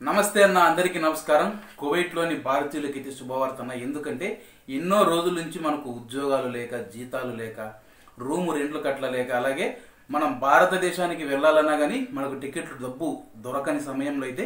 నమస్తే అన్న అందరికీ నమస్కారం కువైట్లోని భారతీయులకి ఇది శుభవార్త అన్న ఎందుకంటే ఎన్నో రోజుల నుంచి మనకు ఉద్యోగాలు లేక జీతాలు లేక రూము రెంట్లు కట్టలేక అలాగే మనం భారతదేశానికి వెళ్ళాలన్నా కానీ మనకు టికెట్లు డబ్బు దొరకని సమయంలో అయితే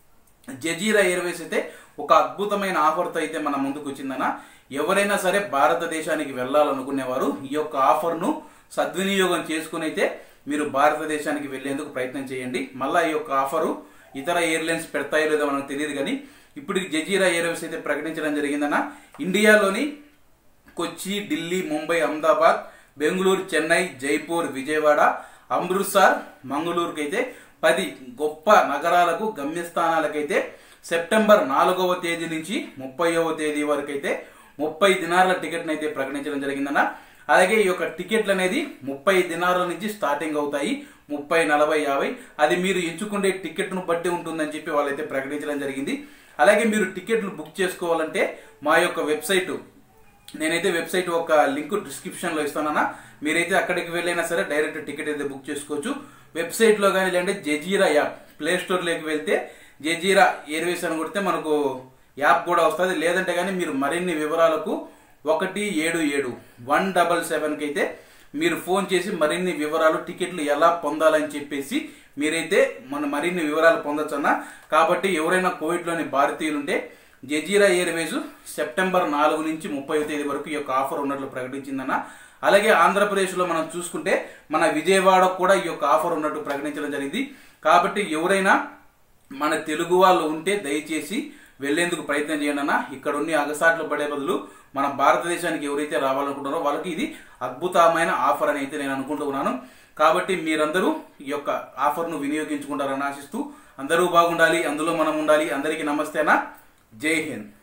జజీరా ఎయిర్వేస్ అయితే ఒక అద్భుతమైన ఆఫర్తో అయితే మన ముందుకు వచ్చిందన్న ఎవరైనా సరే భారతదేశానికి వెళ్ళాలనుకునేవారు ఈ యొక్క ఆఫర్ను సద్వినియోగం చేసుకుని అయితే మీరు భారతదేశానికి వెళ్లేందుకు ప్రయత్నం చేయండి మళ్ళా ఈ యొక్క ఆఫరు ఇతర ఎయిర్లైన్స్ పెడతాయో లేదో మనకు తెలియదు కానీ ఇప్పుడు జజీరా ఎయిర్వేస్ అయితే ప్రకటించడం జరిగిందన్న ఇండియాలోని కొచ్చి ఢిల్లీ ముంబై అహ్మదాబాద్ బెంగళూరు చెన్నై జైపూర్ విజయవాడ అమృత్సర్ మంగళూరుకి అయితే పది గొప్ప నగరాలకు గమ్యస్థానాలకైతే సెప్టెంబర్ నాలుగవ తేదీ నుంచి ముప్పైవ తేదీ వరకు అయితే ముప్పై దినార్ల టికెట్ని అయితే ప్రకటించడం జరిగిందన్న అలాగే ఈ యొక్క టికెట్లు అనేది ముప్పై దినార్ల నుంచి స్టార్టింగ్ అవుతాయి ముప్పై నలభై యాభై అది మీరు ఎంచుకునే టికెట్ను బట్టి ఉంటుందని చెప్పి వాళ్ళైతే ప్రకటించడం జరిగింది అలాగే మీరు టికెట్లు బుక్ చేసుకోవాలంటే మా యొక్క వెబ్సైట్ నేనైతే వెబ్సైట్ ఒక లింక్ డిస్క్రిప్షన్ లో ఇస్తానన్నా మీరైతే అక్కడికి వెళ్ళైనా సరే డైరెక్ట్ టికెట్ అయితే బుక్ చేసుకోవచ్చు వెబ్సైట్ లో కానీ లేదంటే జజీరా యాప్ ప్లే స్టోర్ లోకి వెళ్తే జజీరా ఎయిర్వేస్ అని కొడితే మనకు యాప్ కూడా వస్తుంది లేదంటే కానీ మీరు మరిన్ని వివరాలకు ఒకటి ఏడు ఏడు వన్ డబల్ సెవెన్కి అయితే మీరు ఫోన్ చేసి మరిన్ని వివరాలు టికెట్లు ఎలా పొందాలని చెప్పేసి మీరైతే మన మరిన్ని వివరాలు పొందొచ్చన్న కాబట్టి ఎవరైనా కోవిడ్లోని భారతీయులు ఉంటే జజీరా ఎయిర్వేస్ సెప్టెంబర్ నాలుగు నుంచి ముప్పై తేదీ వరకు ఈ యొక్క ఆఫర్ ఉన్నట్లు ప్రకటించిందన్న అలాగే ఆంధ్రప్రదేశ్లో మనం చూసుకుంటే మన విజయవాడ కూడా ఈ యొక్క ఆఫర్ ఉన్నట్టు ప్రకటించడం జరిగింది కాబట్టి ఎవరైనా మన తెలుగు వాళ్ళు ఉంటే దయచేసి వెళ్లేందుకు ప్రయత్నం చేయండి అన్న ఇక్కడ ఉన్న అగసాట్లు పడే బదులు మన భారతదేశానికి ఎవరైతే రావాలనుకుంటారో వాళ్ళకి ఇది అద్భుతమైన ఆఫర్ అని అయితే నేను అనుకుంటూ ఉన్నాను కాబట్టి మీరందరూ ఈ యొక్క ఆఫర్ను వినియోగించుకుంటారని ఆశిస్తూ అందరూ బాగుండాలి అందులో మనం ఉండాలి అందరికీ నమస్తేనా జై హింద్